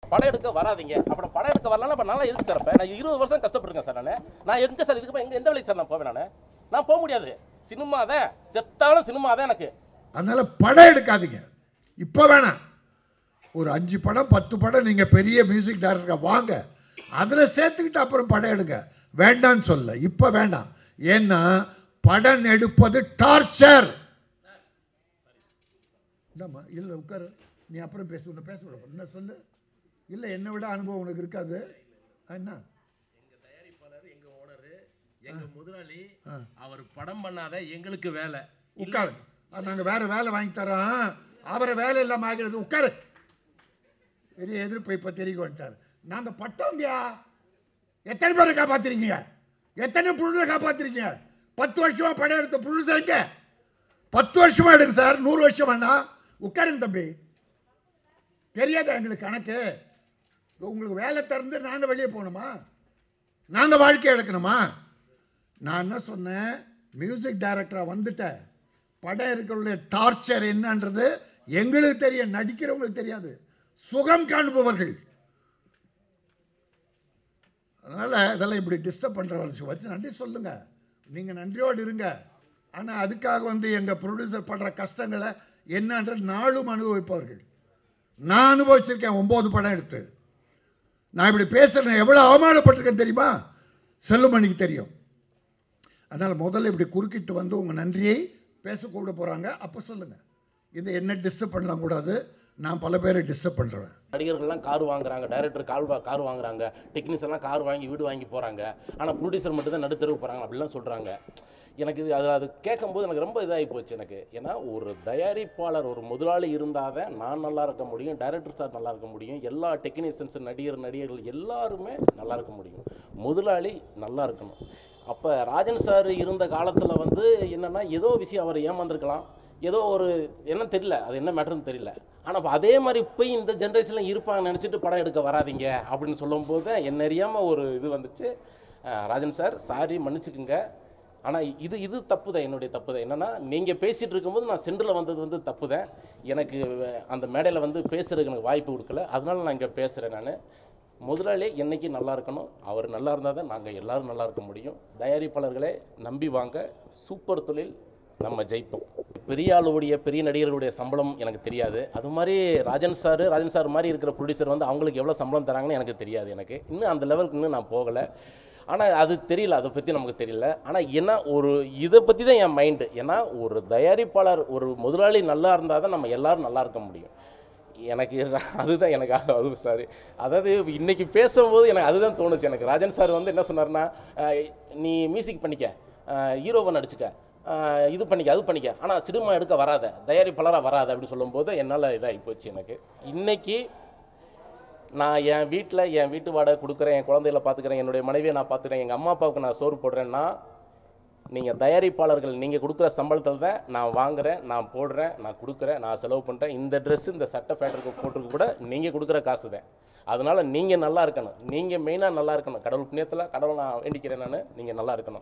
படம் எடுக்க வராதீங்க அப்புறம் படம் எடுக்க வரலாம் அப்ப நல்லா இருக்கு சார் அப்ப நான் இருபது வருஷம் கஷ்டப்பட்டிருக்கேன் சார் நான் நான் எங்க சார் இதுக்கு எங்க எந்த வேலைக்கு சார் நான் போவேன் நான் நான் போக முடியாது சினிமா தான் செத்தாலும் சினிமா தான் எனக்கு அதனால படம் எடுக்காதீங்க இப்போ வேணாம் ஒரு அஞ்சு படம் பத்து படம் நீங்கள் பெரிய மியூசிக் டைரக்டர் வாங்க அதில் சேர்த்துக்கிட்டு அப்புறம் படம் எடுங்க வேண்டான்னு சொல்ல இப்போ வேண்டாம் ஏன்னா படம் எடுப்பது டார்ச்சர் இல்லைம்மா இல்லை உட்காரு நீ அப்புறம் பேசு உன்னை பேச விட என்ன சொல்லு இல்லை என்னை விட அனுபவம் உனக்கு இருக்காது என்ன எங்க ஓனரு எங்க முதலாளி அவர் படம் பண்ணாத எங்களுக்கு வேலை உட்காரு நாங்கள் வேற வேலை வாங்கி தரோம் அவரை வேலை இல்லாமல் ஆகிறது உட்காரு பெரிய எதிர்ப்பு இப்போ தெரிய வந்துட்டார் நாங்கள் பட்டோங்கயா எத்தனை பேரை காப்பாத்திருக்கீங்க எத்தனை புழுதை காப்பாத்திருக்கீங்க பத்து வருஷமா படம் எடுத்த புழுதை எங்க பத்து வருஷமா எடுங்க சார் நூறு வருஷம் வேணாம் உட்காருங்க தம்பி தெரியாதா எங்களுக்கு கணக்கு உங்களுக்கு வேலை திறந்து நாங்கள் வெளியே போகணுமா நாங்கள் வாழ்க்கை எடுக்கணுமா நான் என்ன சொன்னேன் மியூசிக் டைரக்டராக வந்துட்டேன் படம் இருக்கிற டார்ச்சர் என்னன்றது எங்களுக்கு தெரியும் நடிக்கிறவங்களுக்கு தெரியாது சுகம் காண்பவர்கள் அதனால் இதெல்லாம் இப்படி டிஸ்டர்ப் பண்ணுறவங்களுக்கு வச்சு நன்றி சொல்லுங்க நீங்கள் நன்றியோடு இருங்க ஆனால் அதுக்காக வந்து எங்கள் ப்ரொடியூசர் படுற கஷ்டங்களை என்னன்றது நாளும் அனுபவிப்பவர்கள் நான் அனுபவிச்சிருக்கேன் ஒம்பது படம் எடுத்து நான் இப்படி பேசுகிறேன் எவ்வளோ அவமானப்பட்டிருக்கேன் தெரியுமா செல்லுமணிக்கு தெரியும் அதனால் முதல்ல இப்படி குறுக்கிட்டு வந்து உங்கள் நன்றியை பேசக்கூட போகிறாங்க அப்போ சொல்லுங்கள் இது என்ன டிஸ்டர்ப் பண்ணலாம் கூடாது நான் பல பேரை டிஸ்டர்ப் பண்ணுறேன் நடிகர்கள்லாம் கார் வாங்குறாங்க டைரக்டர் கார் வா கார் வாங்குறாங்க டெக்னீஷியன் எல்லாம் கார் வாங்கி வீடு வாங்கி போகிறாங்க ஆனால் ப்ரொடியூசர் மட்டும் தான் நடுத்தருவு போகிறாங்க அப்படிலாம் சொல்கிறாங்க எனக்கு இது அது அது கேட்கும்போது எனக்கு ரொம்ப இதாகி போச்சு எனக்கு ஏன்னா ஒரு தயாரிப்பாளர் ஒரு முதலாளி இருந்தால் தான் நான் நல்லா இருக்க முடியும் டைரக்டர் சார் நல்லா இருக்க முடியும் எல்லா டெக்னீஷியன்ஸ் நடிகர் நடிகர்கள் எல்லாருமே நல்லா இருக்க முடியும் முதலாளி நல்லா இருக்கணும் அப்போ ராஜன் சார் இருந்த காலத்தில் வந்து என்னென்னா ஏதோ விஷயம் அவர் ஏமாந்துருக்கலாம் ஏதோ ஒரு என்ன தெரியல அது என்ன மேட்டர்னு தெரியல ஆனால் இப்போ அதே மாதிரி போய் இந்த ஜென்ரேஷனில் இருப்பாங்க நினச்சிட்டு படம் எடுக்க வராதீங்க அப்படின்னு சொல்லும்போது என்ன அறியாமல் ஒரு இது வந்துச்சு அஹ் ராஜன் சார் சாரி மன்னிச்சுக்குங்க ஆனால் இது இது தப்பு தான் என்னுடைய தப்பு தான் என்னென்னா நீங்கள் பேசிகிட்டு இருக்கும்போது நான் சென்டரில் வந்தது வந்து தப்பு தான் எனக்கு அஹ், அந்த மேடையில் வந்து பேசுறதுக்கு எனக்கு வாய்ப்பு கொடுக்கல அதனால நான் இங்கே பேசுகிறேன் நான் முதலாளி என்னைக்கு நல்லா இருக்கணும் அவர் நல்லா இருந்தால் தான் நாங்கள் எல்லாரும் நல்லா இருக்க முடியும் தயாரிப்பாளர்களே நம்பி வாங்க சூப்பர் தொழில் நம்ம ஜெயிப்போம் பெரிய ஆளுடைய பெரிய நடிகர்களுடைய சம்பளம் எனக்கு தெரியாது அது மாதிரி ராஜன் சார் ராஜன் சார் மாதிரி இருக்கிற ப்ரொடியூசர் வந்து அவங்களுக்கு எவ்வளோ சம்பளம் தராங்கன்னு எனக்கு தெரியாது எனக்கு இன்னும் அந்த லெவலுக்கு இன்னும் நான் போகலை ஆனால் அது தெரியல அதை பற்றி நமக்கு தெரியல ஆனால் என்ன ஒரு இதை பற்றி தான் என் மைண்டு ஏன்னா ஒரு தயாரிப்பாளர் ஒரு முதலாளி நல்லா இருந்தால் தான் நம்ம எல்லாரும் நல்லா இருக்க முடியும் எனக்கு ர- அதுதான் எனக்கு அது- அது சாரி அதாவது இன்னைக்கு பேசும்போது எனக்கு அதுதான் தோணுச்சு எனக்கு ராஜன் சார் வந்து என்ன சொன்னார்னா அஹ், நீ மியூசிக் பண்ணிக்க ஹீரோவை நடிச்சுக்க அஹ், இது பண்ணிக்க அது பண்ணிக்க ஆனால் சினிமா எடுக்க வராத தயாரிப்பாளராக வராத அப்படின்னு சொல்லும்போது என்னால் இதாகி போச்சு எனக்கு இன்னைக்கு நான் என் வீட்டில் என் வீட்டு வாடகை கொடுக்குறேன் என் குழந்தைகளை பார்த்துக்கிறேன் என்னுடைய மனைவியை நான் பார்த்துக்கிறேன் எங்கள் அம்மா அப்பாவுக்கு நான் சோறு போடுறேன்னா நீங்கள் தயாரிப்பாளர்கள் நீங்கள் கொடுக்குற சம்பளத்தில் தான் நான் வாங்குறேன் நான் போடுறேன் நான் கொடுக்குறேன் நான் செலவு பண்ணுறேன் இந்த ட்ரெஸ் இந்த சட்டை ஃபேக்டருக்கு போட்டிருக்கு கூட நீங்கள் கொடுக்குற காசு தான் அதனால் நீங்கள் நல்லா இருக்கணும் நீங்கள் மெயினாக நல்லா இருக்கணும் கடவுள் புண்ணியத்தில் கடவுள் நான் வேண்டிக்கிறேன் நான் நீங்கள் நல்லா இருக்கணும்